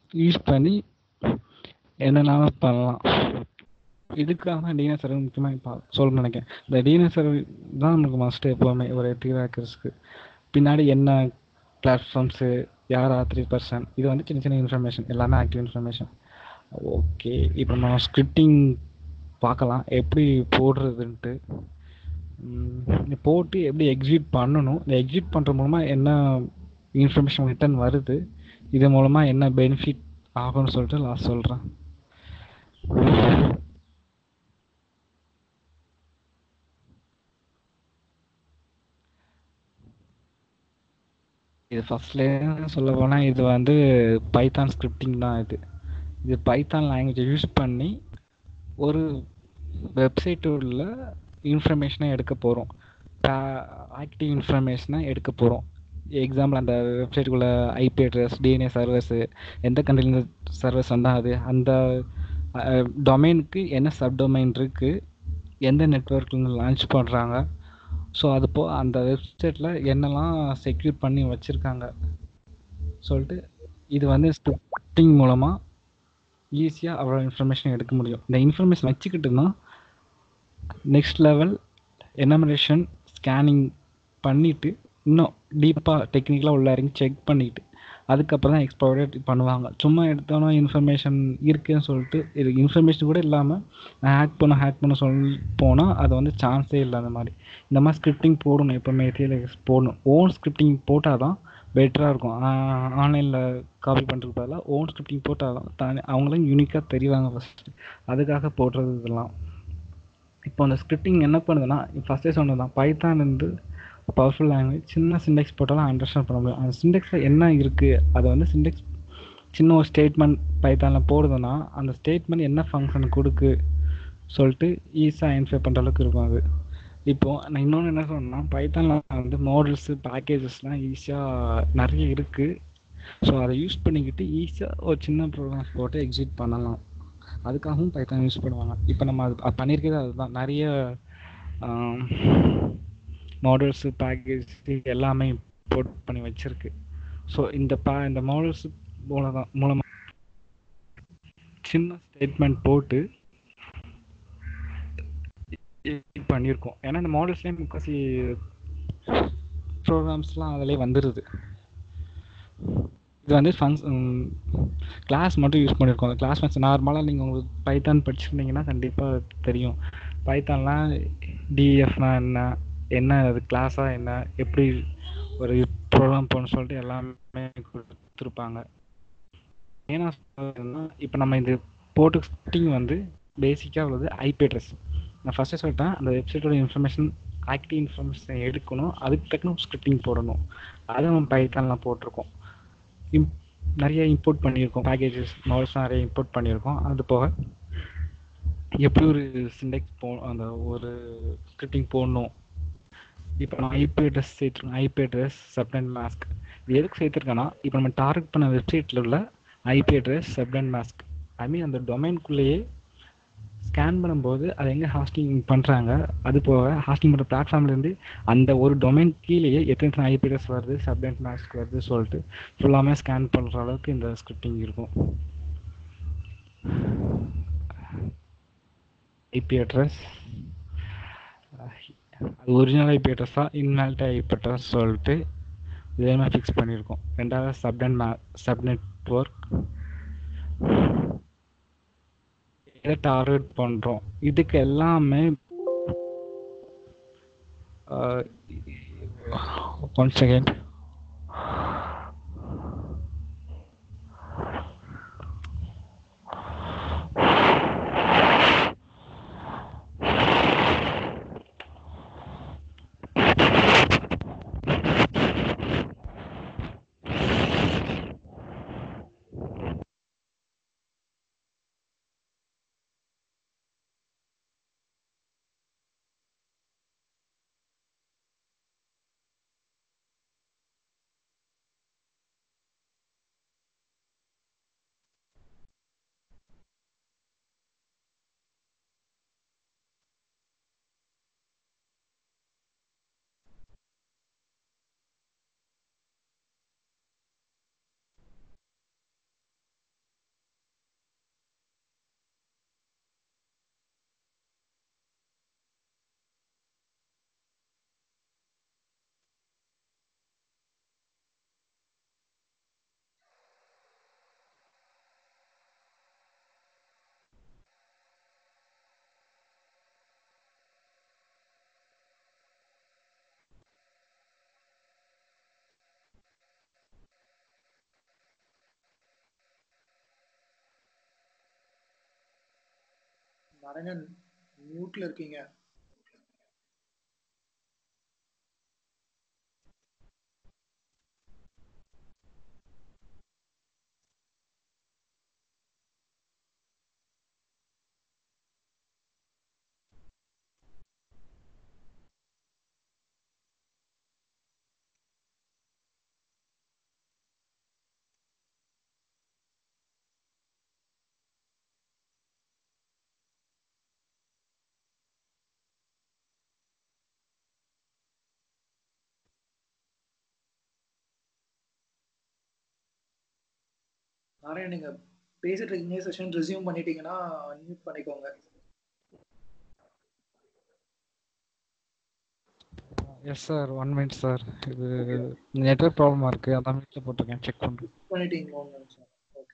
Use பண்ணி என்னென்னாலும் பண்ணலாம் இதுக்காக தான் டிஎன்எஸ் சர்வர் முக்கியமாக இப்போ சொல்ல நினைக்கிறேன் இந்த டிஎன்எஸ் சர்வர் தான் நமக்கு மஸ்ட்டு எப்போவுமே ஒரு எத்திக்கல் ஹேக்கர்ஸ்க்கு பின்னாடி என்ன பிளாட்ஃபார்ம்ஸு யார் த்ரீ பர்சன் இது வந்து சின்ன சின்ன இன்ஃபர்மேஷன் எல்லாமே ஆக்டிவ் இன்ஃபர்மேஷன் ஓகே இப்போ நம்ம ஸ்கிரிப்டிங் பார்க்கலாம் எப்படி போடுறதுன்ட்டு ம், போட்டு எப்படி எக்ஸிக்யூட் பண்ணணும் இந்த எக்ஸிக்யூட் பண்ணுற மூலமாக என்ன இன்ஃபர்மேஷன் ரிட்டர்ன் வருது இது மூலமாக என்ன பெனிஃபிட் ஆகும்னு சொல்லிட்டு லாஸ்ட் சொல்கிறேன் இது ஃபர்ஸ்ட்லேயே சொல்ல போனால் இது வந்து பைத்தான் ஸ்கிரிப்டிங் தான் இது இது பைத்தான் லாங்குவேஜை யூஸ் பண்ணி ஒரு வெப்சைட் உள்ள இன்ஃபர்மேஷனை எடுக்க போகிறோம் ஆக்டிவ் இன்ஃபர்மேஷனை எடுக்க போகிறோம் எக்ஸாம்பிள் அந்த வெப்சைட்டுக்குள்ள ஐபி அட்ரஸ் டிஎன்ஏ சர்வர்ஸு எந்த கண்ட்ரிலேருந்து சர்வர்ஸ் வந்தால் அது அந்த டொமைனுக்கு என்ன சப் டொமைன் இருக்குது எந்த நெட்ஒர்க்லேருந்து லான்ச் பண்ணுறாங்க ஸோ அது போ அந்த வெப்சைட்டில் என்னெல்லாம் செக்யூர் பண்ணி வச்சுருக்காங்க சொல்லிட்டு இது வந்து ஸ்கிரிப்டிங் மூலமாக ஈஸியாக அவ்வளோ இன்ஃபர்மேஷன் எடுக்க முடியும் இந்த இன்ஃபர்மேஷன் வச்சுக்கிட்டுனா நெக்ஸ்ட் லெவல் எனாமரேஷன் ஸ்கேனிங் பண்ணிவிட்டு இன்னும் டீப்பாக டெக்னிக்கலாக உள்ள இறங்கி செக் பண்ணிவிட்டு அதுக்கப்புறம் தான் எக்ஸ்ப்ளோரேட் பண்ணுவாங்க சும்மா எடுத்தோன்னா இன்ஃபர்மேஷன் இருக்குன்னு சொல்லிட்டு இது இன்ஃபர்மேஷன் கூட இல்லாமல் நான் ஹேக் பண்ண ஹேக் பண்ண சொல்லி போனால் அது வந்து சான்ஸே இல்லை அந்த மாதிரி இந்த மாதிரி ஸ்கிரிப்டிங் போடணும் எப்போவுமே டிஎல்எக்ஸ் போடணும் ஓன் ஸ்கிரிப்டிங் போட்டால் தான் பெட்டராக இருக்கும் ஆன்லைனில் காப்பி பண்ணுறதுக்கு பதிலாக ஓன் ஸ்கிரிப்டிங் போட்டால் தான் தானே அவங்களும் யூனிக்காக தெரிவாங்க ஃபஸ்ட்டு அதுக்காக போடுறது இதெல்லாம் இப்போ அந்த ஸ்கிரிப்டிங் என்ன பண்ணுதுன்னா ஃபஸ்ட்டே சொன்னது தான் பைத்தான் வந்து பவர்ஃபுல் லாங்குவேஜ் சின்ன சிண்டெக்ஸ் போட்டாலும் அண்டர்ஸ்டாண்ட் பண்ண முடியும் அந்த சிண்டெக்ஸில் என்ன இருக்குது அதை வந்து சிண்டெக்ஸ் சின்ன ஒரு ஸ்டேட்மெண்ட் பைத்தானில் போடுதுன்னா அந்த ஸ்டேட்மெண்ட் என்ன ஃபங்க்ஷன் கொடுக்கு சொல்லிட்டு ஈஸியாக ஐடென்டிஃபை பண்ணுற அளவுக்கு இருக்கும் அது இப்போ நான் இன்னொன்று என்ன சொன்னேன்னா பைத்தானில் வந்து மாடல்ஸு பேக்கேஜஸ்லாம் ஈஸியாக நிறைய இருக்குது ஸோ அதை யூஸ் பண்ணிக்கிட்டு ஈஸியாக ஒரு சின்ன ப்ரோக்ராம்ஸ் போட்டு எக்ஸிட் பண்ணலாம் அதுக்காகவும் பைத்தான் யூஸ் பண்ணுவாங்க இப்போ நம்ம அது அது பண்ணியிருக்கிறது அதுதான் நிறைய மாடல்ஸு பேக்கேஜ் எல்லாமே இம்போர்ட் பண்ணி வச்சிருக்கு ஸோ இந்த பா இந்த மாடல்ஸ் மூலம் தான் மூலமாக சின்ன ஸ்டேட்மெண்ட் போட்டு இது பண்ணியிருக்கோம் ஏன்னா இந்த மாடல்ஸ்லேயே முக்காசி ப்ரோக்ராம்ஸ்லாம் அதிலே வந்துடுது இது வந்து ஃபங்க்ஷன் கிளாஸ் மட்டும் யூஸ் பண்ணியிருக்கோம் அந்த கிளாஸ் ஃபங்க்ஷன் நார்மலாக நீங்கள் உங்களுக்கு பைத்தான் படிச்சிருந்தீங்கன்னா கண்டிப்பாக தெரியும் பைத்தான்லாம் டிஎஃப்னா என்ன என்ன அது கிளாஸாக என்ன எப்படி ஒரு ப்ரோக்ராம் போகணும்னு சொல்லிட்டு எல்லாமே கொடுத்துருப்பாங்க ஏன்னா சொல்றதுன்னா இப்போ நம்ம இந்த போட்டு ஸ்கிரிப்டிங் வந்து பேசிக்காக உள்ளது ஐபி அட்ரஸ் நான் ஃபஸ்ட்டே சொல்லிட்டேன் அந்த வெப்சைட்டோட இன்ஃபர்மேஷன் ஆக்டிவ் இன்ஃபர்மேஷன் எடுக்கணும் அதுக்கு தக்கன ஸ்கிரிப்டிங் போடணும் அதை நம்ம பைத்தான்லாம் போட்டிருக்கோம் இம் நிறைய இம்போர்ட் பண்ணியிருக்கோம் பேக்கேஜஸ் மாடல்ஸ்லாம் நிறைய இம்போர்ட் பண்ணியிருக்கோம் அது போக எப்படி ஒரு சிண்டெக்ஸ் போ அந்த ஒரு ஸ்கிரிப்டிங் போடணும் இப்போ நான் ஐபி அட்ரஸ் சேர்த்துருக்கேன் ஐபி அட்ரஸ் சப்டன்ட் மாஸ்க் இது எதுக்கு சேர்த்துருக்கேன்னா இப்போ நம்ம டார்கெட் பண்ண வெப்சைட்டில் உள்ள IP address subnet mask I mean அந்த டொமைனுக்குள்ளேயே ஸ்கேன் பண்ணும்போது அதை எங்கே ஹாஸ்டிங் பண்ணுறாங்க அது போக ஹாஸ்டிங் பண்ணுற பிளாட்ஃபார்ம்லேருந்து அந்த ஒரு டொமைன் கீழேயே எத்தனை எத்தனை ஐபி அட்ரஸ் வருது சப்டன்ட் மாஸ்க் வருது சொல்லிட்டு ஃபுல்லாமே ஸ்கேன் பண்ணுற அளவுக்கு இந்த ஸ்கிரிப்டிங் இருக்கும் ஐபி அட்ரஸ் அது ஒரிஜினல் ஐபி அட்ரஸா இன்வாலிட் ஐபி அட்ரஸ் சொல்லிட்டு இதே மாதிரி ஃபிக்ஸ் பண்ணியிருக்கோம் ரெண்டாவது சப்டன் மே சப் நெட்ஒர்க் எதை டார்கெட் பண்ணுறோம் இதுக்கு எல்லாமே ஒன் செகண்ட் நாராயணன் மியூட்ல இருக்கீங்க நாராயணன் நீங்க பேசிட்டு இருக்கீங்க செஷன் ரெசியூம் பண்ணிட்டீங்கன்னா மியூட் பண்ணிக்கோங்க yes sir one minute sir இது நெட்ஒர்க் ப்ராப்ளமாக இருக்குது அதான் வீட்டில் போட்டிருக்கேன் செக் பண்ணுறேன் பண்ணிட்டீங்க ஒன்று நிமிஷம் ஓகே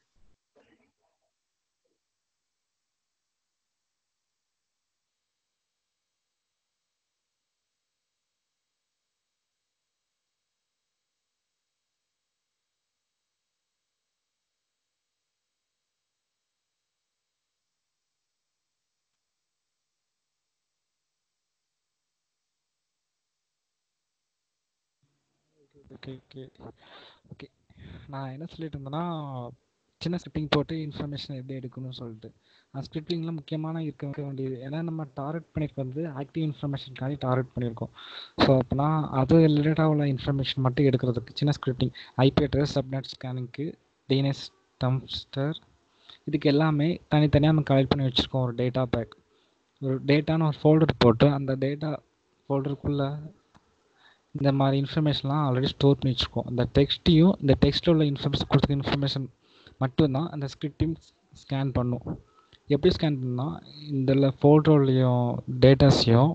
ஓகே ஓகே ஓகே நான் என்ன சொல்லிட்டு இருந்தேன்னா சின்ன ஸ்கிரிப்டிங் போட்டு இன்ஃபர்மேஷன் எப்படி எடுக்கணும்னு சொல்லிட்டு அந்த ஸ்கிரிப்டிங்கில் முக்கியமான இருக்க வேண்டியது ஏன்னா நம்ம டார்கெட் பண்ணியிருக்க வந்து ஆக்டிவ் இன்ஃபர்மேஷனுக்காண்டி டார்கெட் பண்ணியிருக்கோம் ஸோ அப்போனா அது ரிலேட்டாக உள்ள இன்ஃபர்மேஷன் மட்டும் எடுக்கிறதுக்கு சின்ன ஸ்கிரிப்டிங் ஐபி அட்ரஸ் சப்நெட் ஸ்கேனிங்க்கு டிஎன்எஸ் டம்ஸ்டர் இதுக்கு எல்லாமே தனித்தனியாக நம்ம கலெக்ட் பண்ணி வச்சுருக்கோம் ஒரு டேட்டா பேக் ஒரு டேட்டான்னு ஒரு ஃபோல்டர் போட்டு அந்த டேட்டா ஃபோல்டருக்குள்ளே இந்த மாதிரி இன்ஃபர்மேஷன்லாம் ஆல்ரெடி ஸ்டோர் பண்ணி வச்சுருக்கோம் அந்த டெக்ஸ்ட்டையும் இந்த டெக்ஸ்ட்டில் உள்ள இன்ஃபர்மேஷன் கொடுத்த இன்ஃபர்மேஷன் மட்டும்தான் அந்த ஸ்கிரிப்டையும் ஸ்கேன் பண்ணும் எப்படி ஸ்கேன் பண்ணால் இதில் ஃபோல்டர்லேயும் டேட்டாஸையும்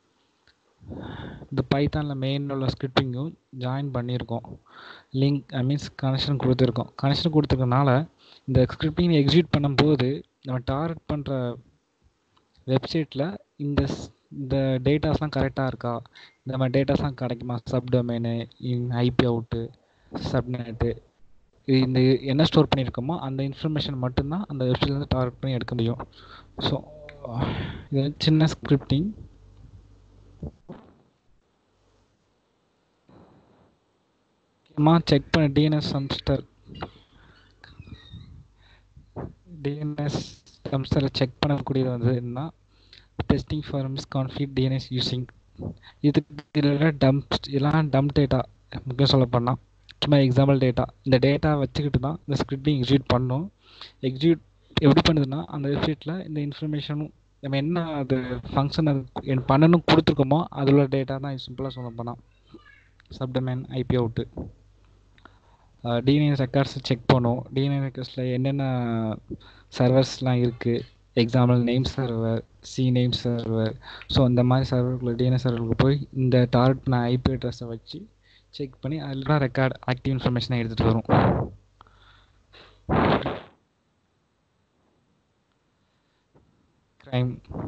இந்த பைத்தானில் மெயின் உள்ள ஸ்கிரிப்டிங்கும் ஜாயின் பண்ணியிருக்கோம் லிங்க் ஐ மீன்ஸ் கனெக்ஷன் கொடுத்துருக்கோம் கனெக்ஷன் கொடுத்துருக்கனால இந்த ஸ்கிரிப்டிங் எக்ஸிக்யூட் பண்ணும்போது நம்ம டார்கெட் பண்ணுற வெப்சைட்டில் இந்த இந்த டேட்டாஸ்லாம் கரெக்டாக இருக்கா இந்த மாதிரி டேட்டாஸ்லாம் கிடைக்குமா சப்டொமைனு ஐபி அவுட்டு சப்நெட்டு இது இந்த என்ன ஸ்டோர் பண்ணியிருக்கோமோ அந்த இன்ஃபர்மேஷன் மட்டும்தான் அந்த வெப்சைட்லேருந்து டார்கெட் பண்ணி எடுக்க முடியும் ஸோ இது சின்ன ஸ்கிரிப்டிங் முக்கியமாக செக் பண்ண டிஎன்எஸ் சம்ஸ்டர் டிஎன்எஸ் சம்ஸ்டரில் செக் பண்ணக்கூடியது வந்து என்ன testing for misconfig DNS using இதுக்கு இதில் டம்ப் இதெல்லாம் டம்ப் டேட்டா முக்கியம் சொல்ல போனால் சும்மா எக்ஸாம்பிள் டேட்டா இந்த டேட்டா வச்சுக்கிட்டு தான் இந்த ஸ்கிரிப்டிங் எக்ஸிக்யூட் பண்ணும் எக்ஸிக்யூட் எப்படி பண்ணுதுன்னா அந்த வெப்சைட்டில் இந்த இன்ஃபர்மேஷனும் நம்ம என்ன அது ஃபங்க்ஷன் அது பண்ணணும் கொடுத்துருக்கோமோ அதில் உள்ள டேட்டா தான் சிம்பிளாக சொல்ல போனால் subdomain IP out DNS records check பண்ணும் டிஎன்ஏ ரெக்கார்ட்ஸில் என்னென்ன சர்வர்ஸ்லாம் இருக்குது example name server C name server so அந்த மாதிரி சர்வருக்குள்ள டிஎன்ஏ சர்வருக்கு போய் இந்த டார்கெட் பண்ண ஐபி அட்ரஸை வச்சு செக் பண்ணி அதில் தான் ரெக்கார்ட் ஆக்டிவ் இன்ஃபர்மேஷனை எடுத்துகிட்டு வரும் க்ரைம்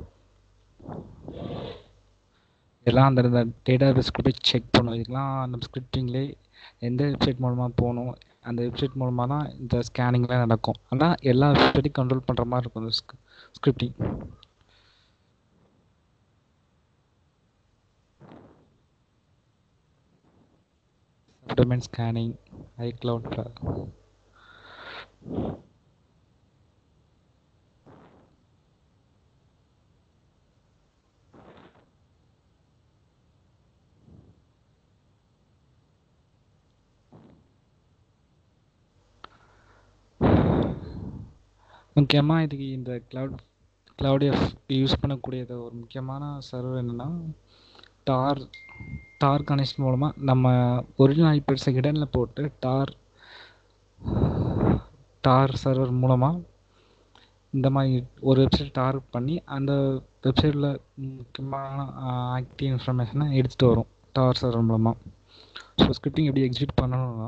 இதெல்லாம் அந்த டேட்டா பேஸ்க்கு போய் செக் பண்ணும் இதுக்கெல்லாம் நம்ம ஸ்கிரிப்டிங்லேயே எந்த வெப்சைட் மூலமாக போகணும் அந்த வெப்சைட் மூலமாக தான் இந்த ஸ்கேனிங்லாம் நடக்கும் ஆனால் எல்லா வெப்சைட்டையும் கண்ட்ரோல் பண்ணுற மாதிரி இருக்கும் இந்த ஸ்கிரிப்டிங் டொமைன் ஸ்கேனிங் ஐக்ளவுட் முக்கியமாக இதுக்கு இந்த க்ளவுட் க்ளவுட் எஃப் யூஸ் பண்ணக்கூடியது ஒரு முக்கியமான சர்வர் என்னென்னா டார் டார் கனெக்ஷன் மூலமாக நம்ம ஒரிஜினல் ஐபிஎட்ஸை இடனில் போட்டு டார் டார் சர்வர் மூலமாக இந்த மாதிரி ஒரு வெப்சைட் டார்கெட் பண்ணி அந்த வெப்சைட்டில் முக்கியமான ஆக்டிவ் இன்ஃபர்மேஷனை எடுத்துகிட்டு வரும் டார் சர்வர் மூலமாக ஸோ ஸ்கிரிப்டிங் எப்படி எக்ஸிக்யூட் பண்ணணும்னா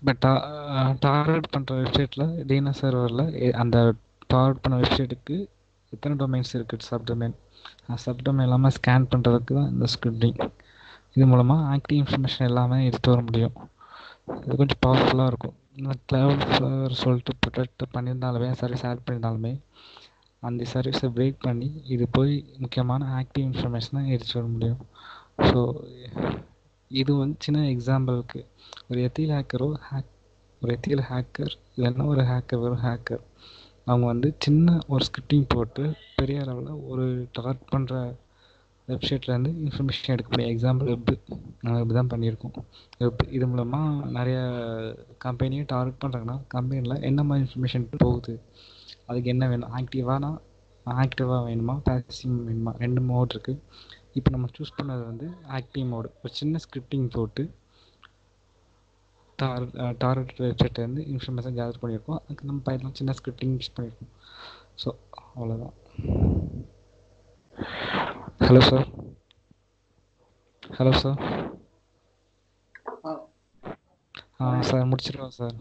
இப்போ டா டார்கெட் பண்ணுற வெப்சைட்டில் டிஎன்எஸ் சர்வரில் அந்த டார்கெட் பண்ண வெப்சைட்டுக்கு எத்தனை டொமைன்ஸ் இருக்குது சப் டொமைன் சப் டொமைன் எல்லாமே ஸ்கேன் பண்ணுறதுக்கு தான் இந்த ஸ்கிரிப்டிங் இது மூலமாக ஆக்டிவ் இன்ஃபர்மேஷன் எல்லாமே எடுத்து வர முடியும் இது கொஞ்சம் பவர்ஃபுல்லாக இருக்கும் கிளவுட் ஃப்ளவர் சொல்லிட்டு ப்ரொடெக்ட் பண்ணியிருந்தாலுமே சர்வீஸ் ஆட் பண்ணியிருந்தாலுமே அந்த சர்வீஸை பிரேக் பண்ணி இது போய் முக்கியமான ஆக்டிவ் இன்ஃபர்மேஷனை எடுத்து வர முடியும் ஸோ இது வந்து சின்ன எக்ஸாம்பிளுக்கு ஒரு எத்தியல் ஹேக்கரோ ஹேக் ஒரு எத்தியல் ஹேக்கர் இல்லைன்னா ஒரு ஹேக்கர் வெறும் ஹேக்கர் அவங்க வந்து சின்ன ஒரு ஸ்கிரிப்டிங் போட்டு பெரிய அளவில் ஒரு டார்கெட் பண்ணுற வெப்சைட்லேருந்து இன்ஃபர்மேஷன் எடுக்க முடியும் எக்ஸாம்பிள் வெப்பு நாங்கள் இப்படி தான் பண்ணியிருக்கோம் வெப் இது மூலமாக நிறைய கம்பெனியை டார்கெட் பண்ணுறாங்கன்னா கம்பெனியில் என்ன மாதிரி இன்ஃபர்மேஷன் போகுது அதுக்கு என்ன வேணும் ஆக்டிவானா ஆக்டிவாக வேணுமா பேசிவ் வேணுமா ரெண்டு மோட் இருக்குது இப்போ நம்ம சூஸ் பண்ணது வந்து ஆக்டிவ் மோடு ஒரு சின்ன ஸ்கிரிப்டிங் போட்டு டார் டார்கெட் வெப்சைட்லேருந்து இன்ஃபர்மேஷன் கேதர் பண்ணியிருக்கோம் அதுக்கு நம்ம பையன் சின்ன ஸ்கிரிப்டிங் யூஸ் பண்ணியிருக்கோம் ஸோ அவ்வளோதான் ஹலோ சார் ஹலோ சார் ஆ ஆ சார் முடிச்சிடுவா sir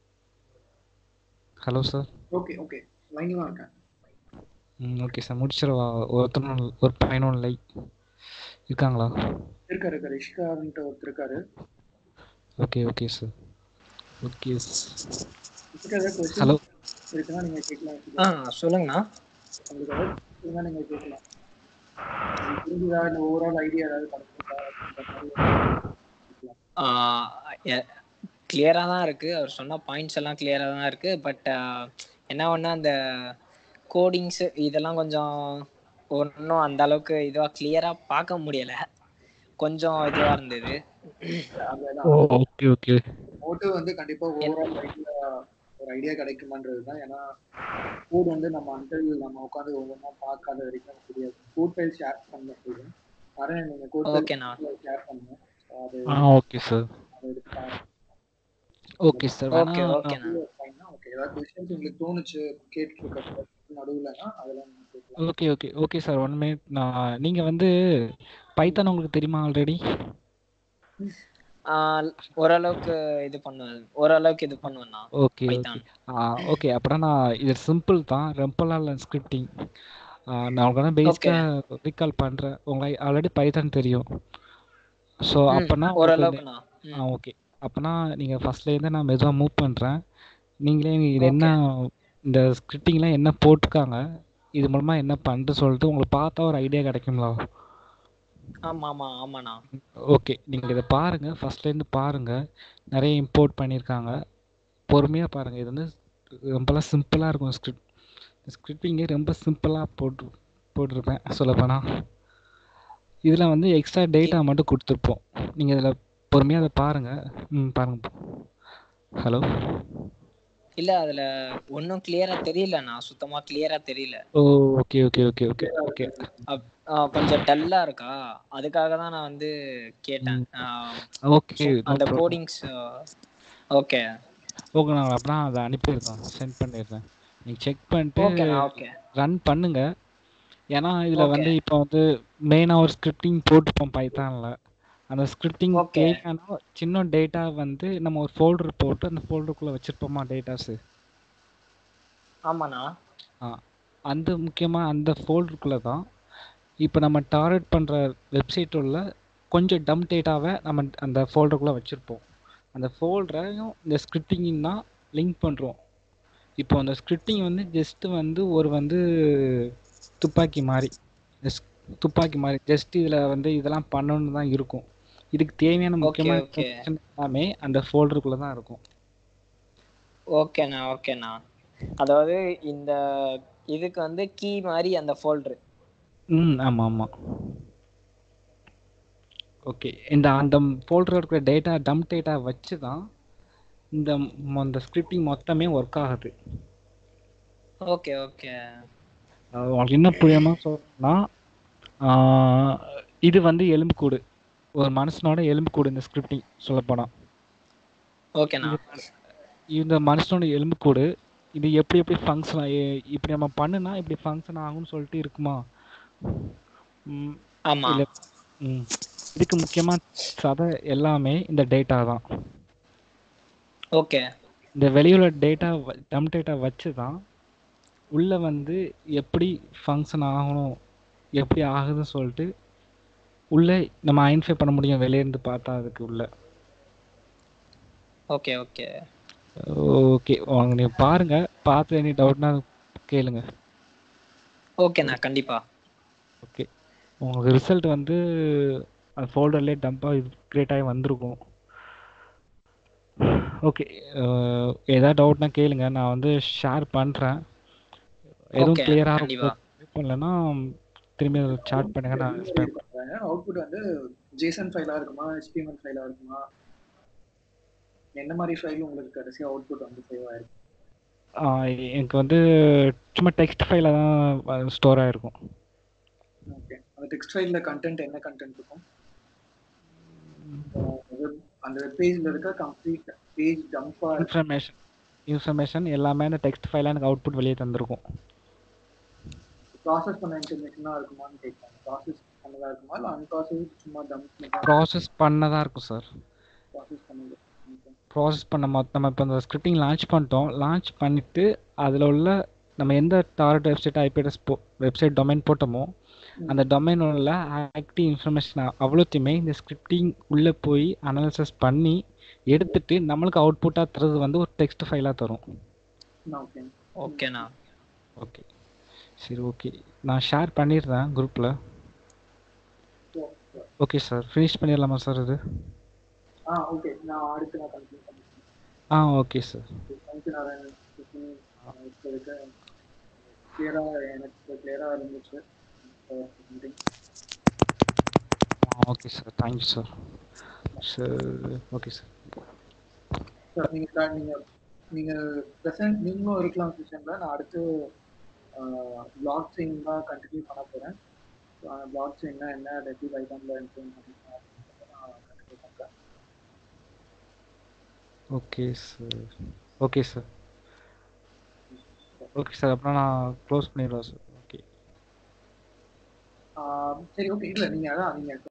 hello sir okay okay லைனில் தான் இருக்கேன் ம் ஓகே சார் முடிச்சிடவா ஒருத்தனும் ஒரு பையனும் லை இருக்காங்களா இருக்காரு இருக்காரு இஷ்கான்ட்டு ஒருத்தர் இருக்காரு ஓகே ஓகே சார் ஓகே இதுக்கு ஏதாவது கொஸ்டின் ஹலோ இருக்குன்னா நீங்க கேட்கலாம் ஆ சொல்லுங்கண்ணா உங்களுக்கு ஏதாவது இருக்குன்னா நீங்க கேட்கலாம் உங்களுக்கு புரிஞ்சுதா இந்த ஓவரால் ஐடியா ஏதாவது கிடைச்சிருக்கா அப்படின்ற மாதிரி கேட்கலாம். கிளியராக தான் இருக்குது அவர் சொன்ன பாயிண்ட்ஸ் எல்லாம் கிளியராக தான் இருக்குது பட் என்ன ஒன்று அந்த கோடிங்ஸு இதெல்லாம் கொஞ்சம் ஒன்றும் அந்த அளவுக்கு இதுவாக கிளியராக பார்க்க முடியலை கொஞ்சம் இதுவாக இருந்தது அதுதான் ஓ ஓகே ஓகே மோட்டிவ் வந்து கண்டிப்பா ஓவரால் ஐடியா ஒரு ஐடியா கிடைக்குமான்றது தான் ஏன்னா கோட் வந்து நம்ம அண்டல் நம்ம உட்காந்து ஒவ்வொன்றா பார்க்காத வரைக்கும் நமக்கு தெரியாது கோட் ஃபைல் ஷேர் பண்ண முடியும் நிறைய நீங்க கோட் ஓகேண்ணா ஷேர் பண்ணுங்க So அது ஆ ஓகே சார் அதை எடுத்து பாருங்க. ஓகே சார் ஓகே ஓகேண்ணா fine ஆ? Okay. ஏதாவது கொஸ்டின்ஸ் உங்களுக்கு தோணுச்சு கேட்டுருக்க நடுவுலன்னா அதெல்லாம் நீங்க கேட்கலாம் okay okay okay sir one minute நான் நீங்கள் வந்து பைத்தான் உங்களுக்கு தெரியுமா ஆல்ரெடி ஆஹ் ஓரளவுக்கு இது பண்ணுவேன் ஓரளவுக்கு இது பண்ணுவேண்ணா ஓகே ஓகே பைத்தான் ஓகே அப்படின்னா நான் இது சிம்பிள் தான் ரொம்பலாம் இல்லை ஸ்கிரிப்டிங் நான் உங்களுக்கு பேசிக்காக ரீகால் பண்ணுறேன் உங்களுக்கு ஆல்ரெடி பைத்தான் தெரியும் ஸோ ம், அப்போனா ஓரளவுக்குண்ணா ஆ ஓகே அப்போனா நீங்கள் ஃபஸ்ட்லேருந்து நான் மெதுவாக மூவ் பண்ணுறேன் நீங்களே இது என்ன இந்த ஸ்கிரிப்டிங்லாம் என்ன போட்டிருக்காங்க இது மூலமாக என்ன பண்ணுறது சொல்லிட்டு உங்களுக்கு பார்த்தா ஒரு ஐடியா கிடைக்குங்களா ஆமா ஆமா ஆமாண்ணா ஓகே நீங்கள் இதை பாருங்கள் ஃபஸ்ட்லேருந்து பாருங்கள் நிறைய இம்போர்ட் பண்ணியிருக்காங்க பொறுமையாக பாருங்கள் இது வந்து ரொம்பலாம் சிம்பிளாக இருக்கும் ஸ்கிரிப்ட் ஸ்கிரிப்டிங்கே ரொம்ப சிம்பிளாக போட்டு போட்டிருப்பேன் சொல்லப்போனால் இதில் வந்து எக்ஸ்ட்ரா டேட்டா மட்டும் கொடுத்துருப்போம் நீங்கள் இதில் பொறுமையாக அதை பாருங்கள் ம் பாருங்கள் ஹலோ இல்ல அதுல ஒன்றும் கிளியரா தெரியலண்ணா சுத்தமா கிளியரா தெரியல oh okay okay okay okay okay அப்- ஆ, கொஞ்சம் டல்லா இருக்கா அதுக்காக தான் நான் வந்து கேட்டேன் ஆ, ஓகே அந்த கோடிங்ஸ் ஓகே ஓகே நான் அப்படின்னா அதை அனுப்பியிருக்கோம் சென்ட் பண்ணிடுறேன் நீங்கள் செக் பண்ணிட்டு ஓகேண்ணா ஓகே ரன் பண்ணுங்க ஏன்னா இதில் Okay. வந்து இப்போ வந்து மெயினாக ஒரு ஸ்கிரிப்டிங் போட்டுப்போம் பைத்தானில் அந்த ஸ்கிரிப்டிங் Okay. தேவையான சின்ன டேட்டா வந்து நம்ம ஒரு ஃபோல்டர் போட்டு அந்த ஃபோல்டருக்குள்ளே வச்சுருப்போமா டேட்டாஸு ஆமாண்ணா ஆ அந்த முக்கியமாக அந்த ஃபோல்டருக்குள்ளே தான் இப்போ நம்ம டார்கெட் பண்ணுற வெப்சைட் உள்ள கொஞ்சம் டம் டேட்டாவை நம்ம அந்த ஃபோல்டருக்குள்ளே வச்சுருப்போம் அந்த ஃபோல்டரையும் இந்த ஸ்கிரிப்டிங் தான் லிங்க் பண்ணுறோம் இப்போ அந்த ஸ்கிரிப்டிங் வந்து ஜஸ்ட்டு வந்து ஒரு வந்து துப்பாக்கி மாதிரி Just துப்பாக்கி மாதிரி ஜஸ்ட் இதில் வந்து இதெல்லாம் பண்ணணும்னு தான் இருக்கும் இதுக்கு தேவையான முக்கியமான okay. information எல்லாமே அந்த ஃபோல்டருக்குள்ளே தான் இருக்கும் ஓகேண்ணா ஓகேண்ணா அதாவது இந்த இதுக்கு வந்து கீ மாதிரி அந்த ஃபோல்டர் ம் ஆமாம் ஆமாம் ஓகே இந்த அந்த ஃபோல்டரில் இருக்கிற டேட்டா டம் டேட்டா வச்சு தான் இந்த ம- இந்த ஸ்கிரிப்டிங் மொத்தமே ஒர்க் ஆகுது ஓகே ஓகே அஹ் உங்களுக்கு என்ன புரியாம சொல்லணும்னா ஆஹ் இது வந்து எலும்புக்கூடு ஒரு மனுஷனோட எலும்புக்கூடு இந்த ஸ்கிரிப்டிங் சொல்லப்போனால் ஓகேண்ணா இந்த மனுஷனோட எலும்புக்கூடு இது எப்படி எப்படி ஃபங்க்ஷன் இப்படி நம்ம பண்ணுனா இப்படி ஃபங்க்ஷன் ஆகும்னு சொல்லிட்டு இருக்குமா ம், ஆமா இல்ல ம் இதுக்கு முக்கியமாக சதை எல்லாமே இந்த டேட்டா தான் ஓகே இந்த வெளியுள்ள டேட்டா டம்ப் டேட்டா வச்சு தான் உள்ளே வந்து எப்படி ஃபங்க்ஷன் ஆகணும் எப்படி ஆகுதுன்னு சொல்லிட்டு உள்ளே நம்ம ஐடென்டிஃபை பண்ண முடியும் வெளியேருந்து பார்த்தா அதுக்கு உள்ள ஓகே ஓகே ஓகே வாங்க நீங்கள் பாருங்கள் பார்த்து எனி டவுட்னா கேளுங்க ஓகேண்ணா கண்டிப்பா ஓகே உங்களுக்கு ரிசல்ட் வந்து அந்த ஃபோல்டர்லேயே டம்பாக இது கிரியேட் ஆகி வந்திருக்கும் ஓகே ஏதாவது டவுட்னா கேளுங்க நான் வந்து ஷேர் பண்ணுறேன் எதுவும் Okay, கிளியராக கண்டிப்பா. பண்ணலன்னா திரும்பி சாட் பண்ணுங்க நான் explain பண்றேன். அவுட்புட் வந்து ஜேசன் ஃபைலா இருக்குமா HTML ஃபைலா இருக்குமா என்ன மாதிரி ஃபைல் உங்களுக்கு கடைசி அவுட்புட் வந்து சேவ் ஆயிருக்கும் ஆ, எனக்கு வந்து சும்மா டெக்ஸ்ட் ஃபைலில் தான் ஸ்டோர் ஆகிருக்கும் ஓகே அந்த டெக்ஸ்ட் ஃபைல்ல கண்டென்ட் என்ன கண்டென்ட் இருக்கும் web- அந்த வெப் பேஜ்ல இருக்க கம்ப்ளீட் பேஜ் டம்பா இன்ஃபர்மேஷன் இன்ஃபர்மேஷன் எல்லாமே அந்த டெக்ஸ்ட் ஃபைலாக எனக்கு அவுட்புட் வெளியே தந்திருக்கும் ப்ராசஸ் பண்ண இன்ஃபர்மேஷனா இருக்குமான்னு கேட்பாங்க ப்ராசஸ் பண்ணதா இருக்குமா இல்ல அன்ப்ராசஸ் சும்மா டம்ப் ப்ராசஸ் பண்ணதாக இருக்கும் சார் ப்ராசஸ் பண்ணது Okay. ப்ராசஸ் பண்ண மொத்த நம்ம இப்போ இந்த ஸ்கிரிப்டிங் லான்ச் பண்ணிட்டோம் லான்ச் பண்ணிவிட்டு அதில் உள்ள நம்ம எந்த டார்கெட் வெப்சைட் ஐபிஎஸ் போ வெப்சைட் டொமைன் போட்டோமோ அந்த டொமைன் உள்ள ஆக்டிவ் இன்ஃபர்மேஷன் அவ்வளோத்தையுமே இந்த ஸ்கிரிப்டிங் உள்ளே போய் அனாலிசிஸ் பண்ணி எடுத்துட்டு நம்மளுக்கு அவுட்புட்டாக தரது வந்து ஒரு டெக்ஸ்ட் ஃபைலாக தரும் ஓகே ஓகேண்ணா ஓகே சரி ஓகே நான் ஷேர் பண்ணிடுறேன் குரூப்பில் ஓகே சார் ஃபினிஷ் பண்ணிடலாமா சார் இது ஆ ஓகே நான் அடுத்து நான் கண்டினியூ பண்ணிக்கிறேன் ஆ ஓகே சார் தேங்க்யூ நாராயணன் இப்போதைக்கு கிளியராக எனக்கு கிளியராக இருந்துச்சு நன்றி okay sir thank you sir sir okay sir sir நீங்கள் நீங்கள் நீங்கள் ப்ரெசன்ட் நீங்களும் இருக்கலாம் செஷனில் நான் அடுத்து பிளாக் செயின் தான் கண்டினியூ பண்ண போகிறேன் பிளாக் செயின்னா என்ன அதை எப்படி பைத்தானில் இம்ப்ளிமெண்ட் பண்ணிக்கலாம் அப்படின்றத நான் கண்டினியூ பண்ணுறேன் okay sir okay sir okay sir அப்புறம் நான் க்ளோஸ் பண்ணிடுறேன் சார் ஓகே சரி ஓகே இல்லை நீங்கள் அதான் நீங்கள்